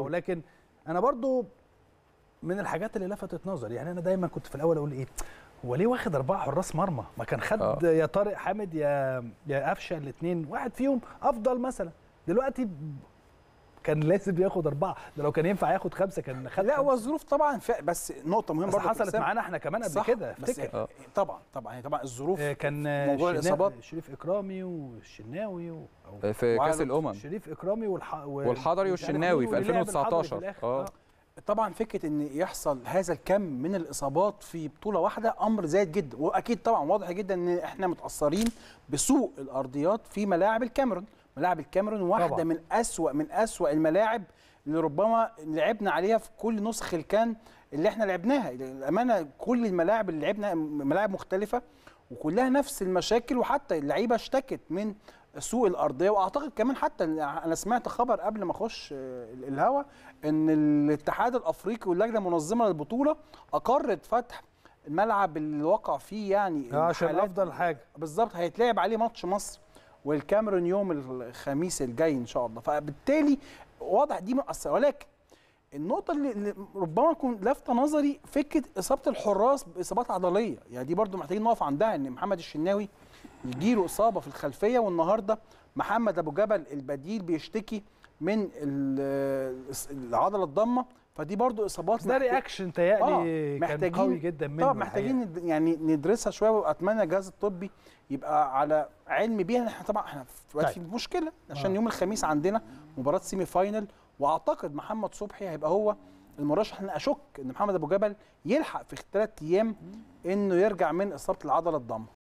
أوي. لكن انا برضو من الحاجات اللي لفتت نظري يعني انا دايما كنت في الاول اقول ايه هو ليه واخد اربعه حراس مرمى ما كان خد آه. يا طارق حامد يا يا قفشه الاثنين واحد فيهم افضل مثلا دلوقتي ب- كان لازم ياخد اربعه ده لو كان ينفع ياخد خمسه كان خد لا خمسة. هو الظروف طبعا ف... بس نقطه مهمه بس برضه حصلت تحسب. معانا احنا كمان قبل صح، كده بس افتكر آه. طبعا طبعا طبعا الظروف آه، كان آه، موضوع الشنا- الإصابات. شريف اكرامي والشناوي و... أو في وعلى كاس الامم شريف اكرامي والح... و- والحضري والشناوي في واللي لعب الحضري 2019. الآخر. آه. طبعا فكره ان يحصل هذا الكم من الاصابات في بطوله واحده امر زايد جدا واكيد طبعا واضح جدا ان احنا متاثرين بسوء الارضيات في ملاعب الكاميرون ملاعب الكاميرون واحده طبعاً. من اسوا من اسوا الملاعب اللي ربما لعبنا عليها في كل نسخ الكان اللي احنا لعبناها الامانه كل الملاعب اللي لعبنا ملاعب مختلفه وكلها نفس المشاكل وحتى اللعيبه اشتكت من سوء الارضيه واعتقد كمان حتى انا سمعت خبر قبل ما اخش آه، الهوا ان الاتحاد الافريقي واللجنه المنظمه للبطوله اقرت فتح الملعب اللي وقع فيه يعني آه، عشان الحالات- افضل حاجه بالظبط هيتلعب عليه ماتش مصر والكاميرون يوم الخميس الجاي ان شاء الله فبالتالي واضح دي مؤثره ولكن النقطة اللي اللي ربما تكون لافتة نظري فكرة إصابة الحراس بإصابات عضلية، يعني دي برضو محتاجين نقف عندها إن محمد الشناوي يجيله إصابة في الخلفية والنهاردة محمد أبو جبل البديل بيشتكي من ال- العضلة الضمة فدي برضو إصابات بس ده محتاج- رياكشن تهيألي كان محتاجين- قوي جدا منه طبعا الحقيقة. محتاجين ند- يعني ندرسها شويه واتمنى الجهاز الطبي يبقى على علم بيها احنا طبعا احنا في وقت طيب. في مشكله عشان آه. يوم الخميس عندنا مباراه سيمي فاينل واعتقد محمد صبحي هيبقى هو المرشح انا اشك ان محمد ابو جبل يلحق في ثلاث ايام انه يرجع من اصابه العضله الضمه